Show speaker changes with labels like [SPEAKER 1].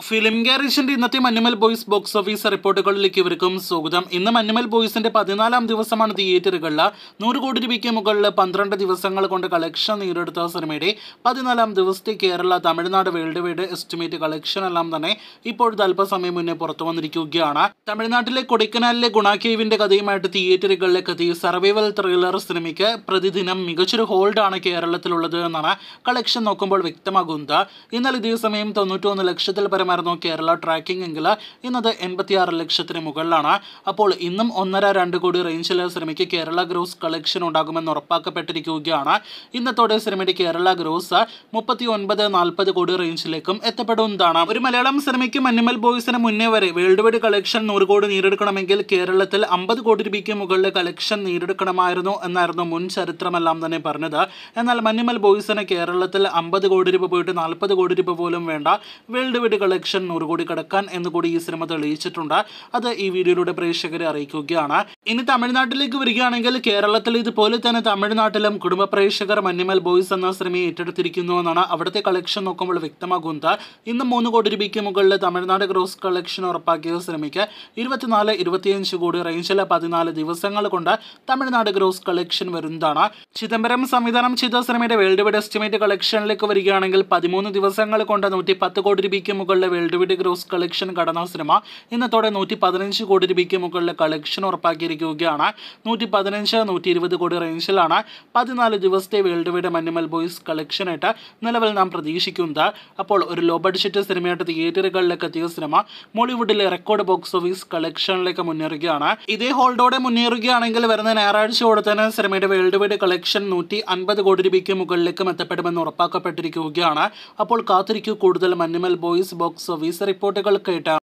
[SPEAKER 1] film ഗാരേജിന്റെ ഇന്നത്തെ Manjummel boys box office റിപ്പോർട്ടുകളിലേക്ക് ഇവർക്കും സ്വാഗതം ഇന്ന് മഞ്ഞുമൽ ബോയ്സിന്റെ പതിനാലാം ദിവസമാണ് തിയേറ്ററുകളിൽ നൂറ് കോടി രൂപയ്ക്ക് മുകളിൽ പന്ത്രണ്ട് ദിവസങ്ങൾ കൊണ്ട് കളക്ഷൻ നേടിയെടുത്ത സിനിമയുടെ പതിനാലാം ദിവസത്തെ Kerala Tamil Nadu world wide estimate collection എല്ലാം തന്നെ ഇപ്പോഴത്തെ അല്പസമയം മുന്നേ പുറത്തു വന്നിരിക്കുകയാണ് തമിഴ്നാട്ടിലെ കൊടൈക്കനാലിലെ ഗുണാക്കേവിന്റെ കഥയുമായിട്ട് തിയേറ്ററുകളിലേക്ക് എത്തി സർവൈവൽ ത്രില്ലർ സിനിമയ്ക്ക് പ്രതിദിനം മികച്ചൊരു ഹോൾഡാണ് കേരളത്തിലുള്ളത് എന്നാണ് കളക്ഷൻ നോക്കുമ്പോൾ വ്യക്തമാകുന്നത് എന്നാൽ ഇതേ സമയം തൊണ്ണൂറ്റൊന്ന് ലക്ഷത്തിൽ പരമായിരുന്നു കേരള ട്രാക്കിംഗ് എങ്കിൽ ഇന്നത് എൺപത്തിയാറ് ലക്ഷത്തിന് മുകളിലാണ് അപ്പോൾ ഇന്നും ഒന്നര രണ്ട് കോടി റേഞ്ചിൽ സിനിമയ്ക്ക് കേരള ഗ്രോസ് കളക്ഷൻ ഉണ്ടാകുമെന്ന് ഉറപ്പാക്കപ്പെട്ടിരിക്കുകയാണ് ഇന്നത്തോടെ സിനിമയുടെ കേരള ഗ്രോസ് മുപ്പത്തി ഒൻപത് നാൽപ്പത് കോടി റേഞ്ചിലേക്കും എത്തപ്പെടുന്നതാണ് ഒരു മലയാളം സിനിമയ്ക്ക് മഞ്ഞുമൽ ബോയ്സിന് മുന്നേ വരെ വേൾഡ് വൈഡ് കളക്ഷൻ നൂറ് കോടി നേടിയെടുക്കണമെങ്കിൽ കേരളത്തിൽ അമ്പത് കോടി രൂപയ്ക്ക് മുകളിൽ കളക്ഷൻ നേടിയെടുക്കണമായിരുന്നു എന്നായിരുന്നു മുൻ ചരിത്രമെല്ലാം തന്നെ പറഞ്ഞത് എന്നാൽ മഞ്ഞുമൽ ബോയ്സിന് കേരളത്തിൽ അമ്പത് കോടി രൂപ പോയിട്ട് നാൽപ്പത് കോടി രൂപ പോലും വേണ്ട വേൾഡ് വൈഡ് കളക്ഷൻ നൂറ് കോടി കടക്കാൻ എന്ന് കൂടി ഈ സിനിമ തെളിയിച്ചിട്ടുണ്ട് അത് ഈ വീഡിയോയിലൂടെ പ്രേക്ഷകരെ അറിയിക്കുകയാണ് ഇനി തമിഴ്നാട്ടിലേക്ക് വരികയാണെങ്കിൽ കേരളത്തിൽ ഇതുപോലെ തന്നെ തമിഴ്നാട്ടിലും കുടുംബ പ്രേക്ഷകർ മഞ്ഞുമൽ ബോയ്സ് എന്ന സിനിമയെ ഏറ്റെടുത്തിരിക്കുന്നു എന്നാണ് അവിടുത്തെ കളക്ഷൻ നോക്കുമ്പോൾ വ്യക്തമാകുന്നത് ഇന്ന് മൂന്ന് കോടി രൂപയ്ക്ക് മുകളിൽ തമിഴ്നാട് ഗ്രോസ് കളക്ഷൻ ഉറപ്പാക്കിയ സിനിമയ്ക്ക് ഇരുപത്തിനാല് ഇരുപത്തിയഞ്ച് കോടി റേഞ്ചിൽ പതിനാല് ദിവസങ്ങൾ കൊണ്ട് തമിഴ്നാട് ഗ്രോസ് കളക്ഷൻ വരുന്നതാണ് ചിദംബരം സംവിധാനം ചെയ്ത സിനിമയുടെ വേൾഡ് വൈഡ് എസ്റ്റിമേറ്റ് കളക്ഷനിലേക്ക് വരികയാണെങ്കിൽ പതിമൂന്ന് ദിവസങ്ങൾ കൊണ്ട് നൂറ്റി പത്ത് കോടി രൂപയ്ക്ക് മുകളിൽ വേൾഡ് വൈഡ് ഗ്രോസ് കളക്ഷൻ കടന്ന സിനിമ ഇന്നത്തോടെ നൂറ്റി പതിനഞ്ച് കോടി രൂപയ്ക്ക് മുകളിൽ കളക്ഷൻ ഉറപ്പാക്കിയിരിക്കുകയാണ് നൂറ്റി പതിനഞ്ച് നൂറ്റി ഇരുപത് കോടി റേഞ്ചിലാണ് പതിനാല് ദിവസത്തെ വേൾഡ് വൈഡ് മഞ്ഞുമൽ ബോയ്സ് കളക്ഷനായിട്ട് നിലവിൽ നാം പ്രതീക്ഷിക്കുന്നത് അപ്പോൾ ഒരു ലോ ബഡ്ജറ്റ് സിനിമയായിട്ട് തിയേറ്ററുകളിലേക്ക് എത്തിയ സിനിമ മോളിവുഡിലെ റെക്കോർഡ് ബോക്സ് ഓഫീസ് കളക്ഷനിലേക്ക് മുന്നേറുകയാണ് ഇതേ ഹോൾഡോടെ മുന്നേറുകയാണെങ്കിൽ വരുന്ന ഞായറാഴ്ചയോടെ തന്നെ സിനിമയുടെ വേൾഡ് വൈഡ് കളക്ഷൻ നൂറ്റി അൻപത് കോടി രൂപയ്ക്ക് മുകളിലേക്കും എത്തപ്പെടുമെന്ന് ഉറപ്പാക്കപ്പെട്ടിരിക്കുകയാണ് അപ്പോൾ കാത്തിരിക്കൂ കൂടുതൽ മഞ്ഞുമൽ ബോയ്സ് ബോക്സ് ഓഫീസ് റിപ്പോർട്ടുകൾ കേട്ട്